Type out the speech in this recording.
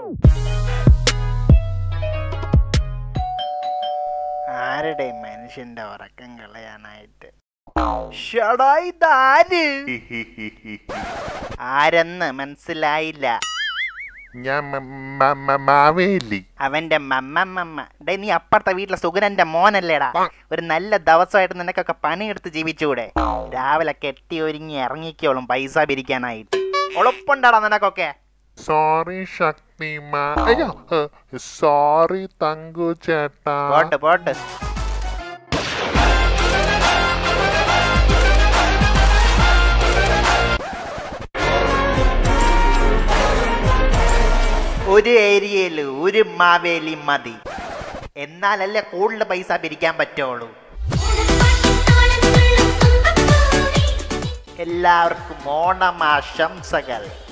ആരുടെ മനുഷ്യന്റെ ഉറക്കം കളയാനായിട്ട് ഷടാ ഇതാര് ആരെന്ന് മനസ്സിലായില്ല ഞാൻ മ- മ- മ- മാവേലി അവന്റെ മമ്മമ്മമ്മ ഡേ നീ അപ്പുറത്തെ വീട്ടിലെ സുഗനന്റെ മോനല്ലേടാ ഒരു നല്ല ദിവസമായിട്ട് നിനക്കൊക്കെ പണിയെടുത്ത് ജീവിച്ചുകൂടെ രാവിലെ കെട്ടി ഒരുങ്ങി ഇറങ്ങിക്കോളും പൈസ പിരിക്കാനായിട്ട് ഉളപ്പുണ്ടാടാ നിനക്കൊക്കെ സോറി ശക്തിമാ അയ്യോ സോറി തങ്കു ചേട്ടാ പോട്ട് പോട്ട് ഒരു ഏരിയയിൽ ഒരു മാവേലി മതി എന്നാലല്ലേ കൂടുതൽ പൈസ പിരിക്കാൻ പറ്റുള്ളൂ എല്ലാവർക്കും ഓണമാശംസകൾ